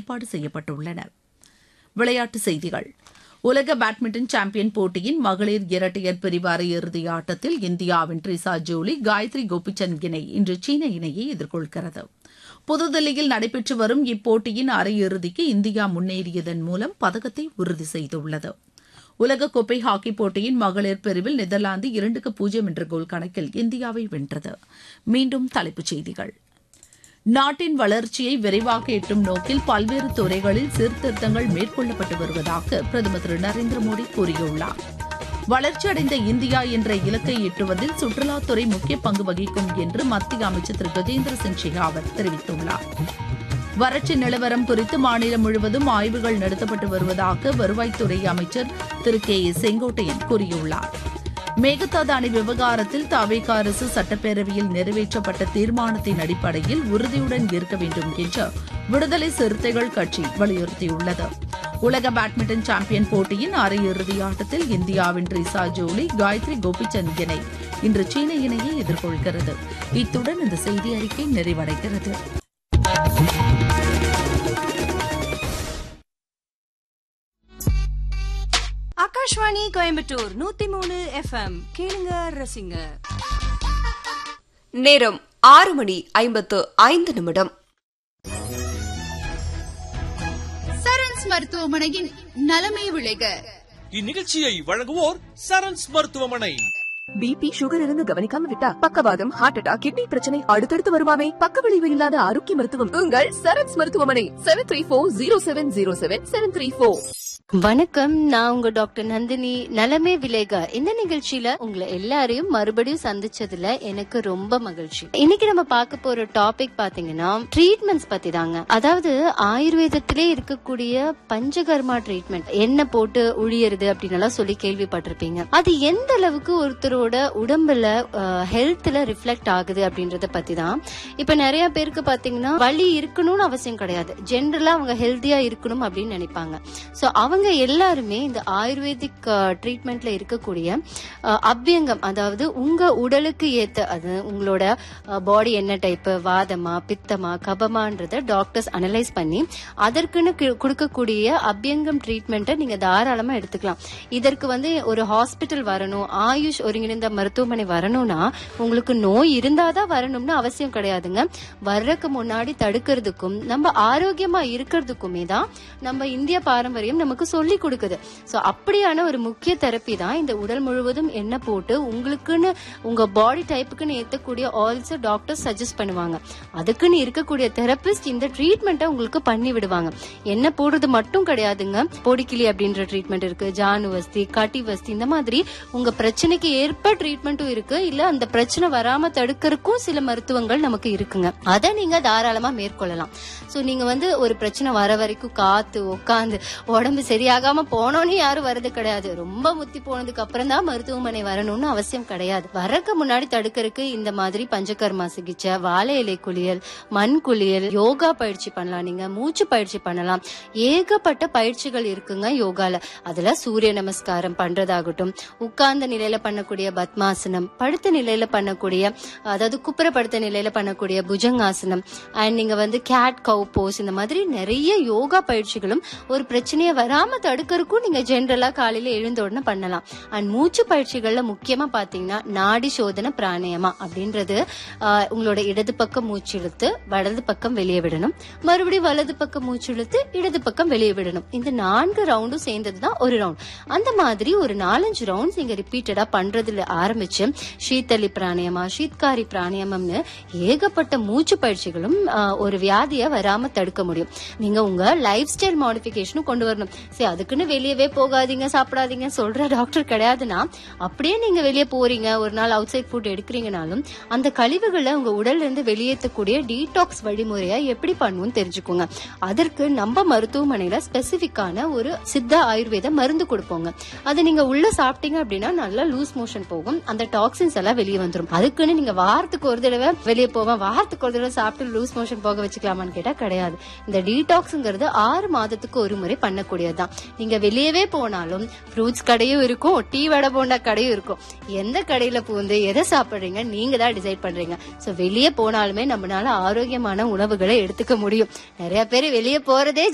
ஏற்பாடு செய்யப்பட்டுள்ளன விளையாட்டுச் செய்திகள் உலக பேட்மிண்டன் சாம்பியன் போட்டியின் மகளிர் இரட்டையர் பிரிவு அரையிறுதி ஆட்டத்தில் இந்தியாவின் ட்ரிசா ஜோலி காயத்ரி கோபிச்சந்த் இணை இன்று சீன இணையை எதிர்கொள்கிறது புதுதில்லியில் நடைபெற்று வரும் இப்போட்டியின் அரையிறுதிக்கு இந்தியா முன்னேறியதன் மூலம் பதக்கத்தை உறுதி செய்துள்ளது உலகக்கோப்பை ஹாக்கி போட்டியின் மகளிர் பிரிவில் நெதர்லாந்து இரண்டுக்கு பூஜ்ஜியம் என்ற கோல் கணக்கில் இந்தியாவை வென்றது மீண்டும் தலைப்புச் செய்திகள் நாட்டின் வளர்ச்சியை விரைவாக எட்டும் நோக்கில் பல்வேறு துறைகளில் சீர்திருத்தங்கள் மேற்கொள்ளப்பட்டு வருவதாக பிரதமர் திரு நரேந்திர மோடி கூறியுள்ளார் வளர்ச்சியடைந்த இந்தியா என்ற இலக்கை எட்டுவதில் சுற்றுலாத்துறை முக்கிய பங்கு வகிக்கும் என்று மத்திய அமைச்சர் திரு கஜேந்திர சிங் ஷெகாவத் தெரிவித்துள்ளார் வறட்சி நிலவரம் குறித்து மாநிலம் முழுவதும் ஆய்வுகள் நடத்தப்பட்டு வருவதாக வருவாய்த்துறை அமைச்சர் திரு கே ஏ செங்கோட்டையன் கூறியுள்ளார் மேகதாது அணை விவகாரத்தில் தவேக அரசு சட்டப்பேரவையில் நிறைவேற்றப்பட்ட தீர்மானத்தின் அடிப்படையில் உறுதியுடன் இருக்க வேண்டும் என்று விடுதலை சிறுத்தைகள் கட்சி வலியுறுத்தியுள்ளது உலக பேட்மிண்டன் சாம்பியன் போட்டியின் அரையிறுதி ஆட்டத்தில் இந்தியாவின் ரிசா ஜோலி காயத்ரி கோபிச்சந்த் இணை இன்று சீன இணையை எதிர்கொள்கிறது இத்துடன் இந்த செய்தி அறிக்கை நிறைவடைகிறது ஆகாஷ்வாணி கோயம்புத்தூர் நூத்தி மூணு எஃப்எம் கேளுங்க ரசிங்க நேரம் ஆறு மணி ஐம்பத்து ஐந்து நிமிடம் சரண்ஸ் மருத்துவமனையின் நலமே விளைக இந்நிகழ்ச்சியை வழங்குவோர் சரண்ஸ் மருத்துவமனை பிபி சுகர் இருந்து கவனிக்காம விட்டா பக்கவாதம் ஹார்ட் அட்டாக் கிட்னி பிரச்சனை அடுத்தடுத்து வருமாமே பக்க விளைவு இல்லாத ஆரோக்கிய மருத்துவம் உங்கள் சரண்ஸ் மருத்துவமனை seven three four zero seven zero seven seven three four வணக்கம் நான் உங்க டாக்டர் நந்தினி நலமே விலேகா இந்த நிகழ்ச்சியில உங்களை எல்லாரையும் மறுபடியும் சந்திச்சதுல எனக்கு ரொம்ப மகிழ்ச்சி இன்னைக்கு நம்ம பார்க்க போற டாபிக் பாத்தீங்கன்னா ட்ரீட்மெண்ட்ஸ் பத்தி தாங்க அதாவது ஆயுர்வேதத்திலே இருக்கக்கூடிய பஞ்சகர்மா ட்ரீட்மெண்ட் எண்ணெய் போட்டு உழியறது அப்படின்னு எல்லாம் சொல்லி கேள்விப்பட்டிருப்பீங்க அது எந்த அளவுக்கு ஒருத்தரோட உடம்புல ஹெல்த்ல ரிஃப்ளெக்ட் ஆகுது அப்படின்றத பத்தி தான் இப்ப நிறைய பேருக்கு பாத்தீங்கன்னா வலி இருக்கணும்னு அவசியம் கிடையாது ஜென்ரலா அவங்க ஹெல்த்தியா இருக்கணும் அப்படின்னு நினைப்பாங்க சோ அவங்க எல்லாருமே இந்த ஆயுர்வேதிக் ட்ரீட்மெண்ட்ல இருக்கக்கூடிய அஹ், அபியங்கம் அதாவது உங்க உடலுக்கு ஏத்த அது உங்களோட பாடி என்ன டைப் வாதமா பித்தமா கபமான்றத டாக்டர்ஸ் அனலைஸ் பண்ணி அதற்குன்னு கி- கொடுக்கக்கூடிய அபியங்கம் ட்ரீட்மெண்ட்டை நீங்க தாராளமா எடுத்துக்கலாம் இதற்கு வந்து ஒரு ஹாஸ்பிட்டல் வரணும் ஆயுஷ் ஒருங்கிணைந்த மருத்துவமனை வரணும்னா உங்களுக்கு நோய் இருந்தாதான் வரணும்னு அவசியம் கிடையாதுங்க வர்றதுக்கு முன்னாடி தடுக்கிறதுக்கும் நம்ம ஆரோக்கியமா இருக்கிறதுக்குமே தான் நம்ம இந்திய பாரம்பரியம் நமக்கு சொல்லி கொடுக்குது சோ அப்படியான ஒரு முக்கிய தெரப்பி தான் இந்த உடல் முழுவதும் எண்ணெய் போட்டு உங்களுக்குன்னு உங்க பாடி டைப்புக்குன்னு ஏத்தக்கூடிய ஆயில்ஸ் டாக்டர் சஜஸ்ட் பண்ணுவாங்க அதுக்குன்னு இருக்கக்கூடிய தெரபிஸ்ட் இந்த ட்ரீட்மெண்ட்டை உங்களுக்கு பண்ணி விடுவாங்க எண்ணெய் போடுறது மட்டும் கிடையாதுங்க பொடிக்கிளி அப்படின்ற ட்ரீட்மெண்ட் இருக்கு ஜானு வஸ்தி கட்டி வஸ்தி இந்த மாதிரி உங்க பிரச்சனைக்கு ஏற்ப ட்ரீட்மெண்ட்டும் இருக்கு இல்ல அந்த பிரச்சனை வராம தடுக்கிறதுக்கும் சில மருத்துவங்கள் நமக்கு இருக்குங்க அதை நீங்க தாராளமா மேற்கொள்ளலாம் சோ நீங்க வந்து ஒரு பிரச்சனை வர வரைக்கும் காத்து உட்காந்து உடம்பு சரியாகாம போனோன்னு யாரும் வர்றது கிடையாது ரொம்ப முத்தி போனதுக்கு அப்புறம் தான் மருத்துவமனை வரணும்னு அவசியம் கிடையாது வரக்கு முன்னாடி தடுக்கிறதுக்கு இந்த மாதிரி பஞ்சகர்மா சிகிச்சை வாழை இலை குளியல் மண் குளியல் யோகா பயிற்சி பண்ணலாம் நீங்க மூச்சு பயிற்சி பண்ணலாம் ஏகப்பட்ட பயிற்சிகள் இருக்குங்க யோகால அதுல சூரிய நமஸ்காரம் பண்றதாகட்டும் உட்கார்ந்த நிலையில பண்ணக்கூடிய பத்மாசனம் படுத்த நிலையில பண்ணக்கூடிய அதாவது குப்புற படுத்த நிலையில பண்ணக்கூடிய புஜங்காசனம் அண்ட் நீங்க வந்து கேட் கவு போஸ் இந்த மாதிரி நிறைய யோகா பயிற்சிகளும் ஒரு பிரச்சனையை வராம தடுக்கிறதுக்கும் நீங்க ஜென்ரலா காலையில எழுந்த உடனே பண்ணலாம் அண்ட் மூச்சு பயிற்சிகள்ல முக்கியமா பாத்தீங்கன்னா நாடி சோதனை பிராணயமா அப்படின்றது ஆஹ், உங்களோட இடது பக்கம் மூச்சு இழுத்து வலது பக்கம் வெளியே விடணும் மறுபடியும் வலது பக்கம் மூச்சு இழுத்து இடது பக்கம் வெளியே விடணும் இந்த நான்கு ரவுண்டும் சேர்ந்தது தான் ஒரு ரவுண்ட் அந்த மாதிரி ஒரு நாலஞ்சு ரவுண்ட்ஸ் நீங்க ரிப்பீட்டடா பண்றதுல ஆரம்பிச்சு ஷீத்தலி பிராணயமா ஷீத்காரி பிராணயமம்னு ஏகப்பட்ட மூச்சு பயிற்சிகளும் ஆஹ், ஒரு வியாதியை வராம தடுக்க முடியும் நீங்க உங்க லைஃப் ஸ்டைல் மாடிஃபிகேஷனும் கொண்டு வரணும் சரி அதுக்குன்னு வெளியவே போகாதீங்க சாப்பிடாதீங்க சொல்ற டாக்டர் கிடையாதுன்னா அப்படியே நீங்க வெளியே போறீங்க ஒரு நாள் அவுட் சைட் ஃபுட் எடுக்கிறீங்கனாலும் அந்த கழிவுகளை உங்க உடல்ல இருந்து வெளியேற்றக்கூடிய டீடாக்ஸ் வழிமுறையை எப்படி பண்ணுவோம்னு தெரிஞ்சுக்கோங்க அதற்கு நம்ம மருத்துவமனையில ஸ்பெசிபிக்கான ஒரு சித்த ஆயுர்வேத மருந்து கொடுப்போங்க அதை நீங்க உள்ள சாப்பிட்டீங்க அப்படின்னா நல்லா லூஸ் மோஷன் போகும் அந்த டாக்ஸின்ஸ் எல்லாம் வெளியே வந்துரும் அதுக்குன்னு நீங்க வாரத்துக்கு ஒரு தடவை வெளியே போவேன் வாரத்துக்கு ஒரு தடவை சாப்பிட்டு லூஸ் மோஷன் போக வச்சுக்கலாமான்னு கேட்டா கிடையாது இந்த டீடாக்ஸ்ங்கிறது ஆறு மாதத்துக்கு ஒரு முறை பண்ணக்கூடியதுதான் நீங்க வெளியவே போனாலும் ஃப்ரூட்ஸ் கடையும் இருக்கும் டீ வடை போண்டா கடையும் இருக்கும் எந்த கடையில பூந்து எதை சாப்பிடுறீங்க நீங்க தான் டிசைட் பண்றீங்க சோ வெளியே போனாலுமே நம்மளால ஆரோக்கியமான உணவுகளை எடுத்துக்க முடியும் நிறைய பேர் வெளியே போறதே